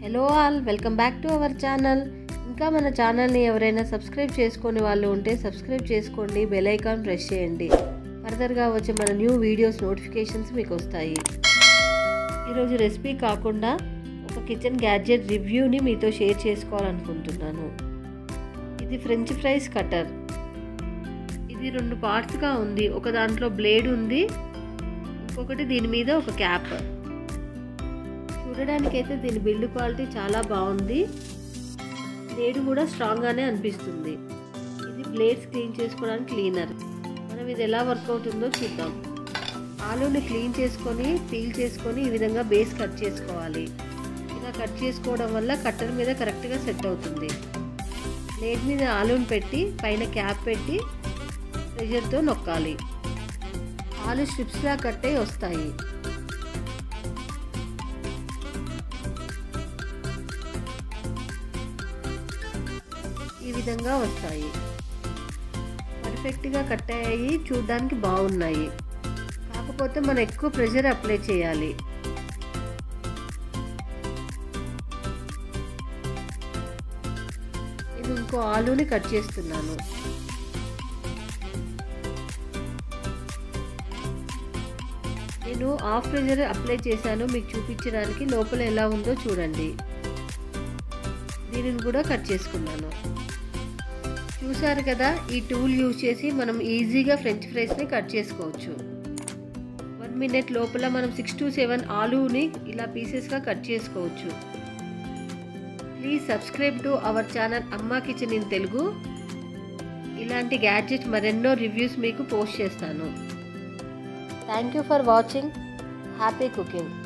hello all welcome back to our channel ఇంకా మన ఛానల్ని ఎవరైనా సబ్స్క్రైబ్ చేసుకునే వాళ్ళు ఉంటే సబ్స్క్రైబ్ చేసుకోండి బెల్ ఐకాన్ ప్రెస్ చేయండి ఫర్దర్గా వచ్చే మన న్యూ వీడియోస్ నోటిఫికేషన్స్ మీకు వస్తాయి ఈరోజు రెసిపీ కాకుండా ఒక కిచెన్ గ్యాడ్జెట్ రివ్యూని మీతో షేర్ చేసుకోవాలనుకుంటున్నాను ఇది ఫ్రెంచ్ ఫ్రైస్ కటర్ ఇది రెండు పార్ట్స్గా ఉంది ఒక దాంట్లో బ్లేడ్ ఉంది ఇంకొకటి దీని మీద ఒక క్యాప్ చూడడానికైతే దీని బిల్డ్ క్వాలిటీ చాలా బాగుంది బ్లేడ్ కూడా స్ట్రాంగ్గానే అనిపిస్తుంది ఇది బ్లేడ్స్ క్లీన్ చేసుకోవడానికి క్లీనర్ మనం ఇది ఎలా వర్క్ అవుతుందో చూద్దాం ఆలూని క్లీన్ చేసుకొని పీల్ చేసుకొని ఈ విధంగా బేస్ కట్ చేసుకోవాలి ఇలా కట్ చేసుకోవడం వల్ల కట్టర్ మీద కరెక్ట్గా సెట్ అవుతుంది బ్లేడ్ మీద ఆలూని పెట్టి పైన క్యాప్ పెట్టి ప్రెషర్తో నొక్కాలి ఆలు స్ట్రిప్స్లా కట్టే వస్తాయి ఈ విధంగా వస్తాయి పర్ఫెక్ట్గా కట్ అయ్యాయి చూడడానికి బాగున్నాయి కాకపోతే మనం ఎక్కువ ప్రెషర్ అప్లై చేయాలి నేను ఇంకో ఆలుని కట్ చేస్తున్నాను నేను హాఫ్ ప్రెషర్ అప్లై చేశాను మీకు చూపించడానికి లోపల ఎలా ఉందో చూడండి దీనిని కూడా కట్ చేసుకున్నాను చూసారు కదా ఈ టూల్ యూజ్ చేసి మనం ఈజీగా ఫ్రెంచ్ ఫ్రైస్ని కట్ చేసుకోవచ్చు వన్ మినిట్ లోపల మనం సిక్స్ టు సెవెన్ ఆలూని ఇలా పీసెస్గా కట్ చేసుకోవచ్చు please subscribe to our channel Amma kitchen in Telugu ఇలాంటి గ్యాడ్జెట్ మరెన్నో రివ్యూస్ మీకు పోస్ట్ చేస్తాను thank you for watching happy cooking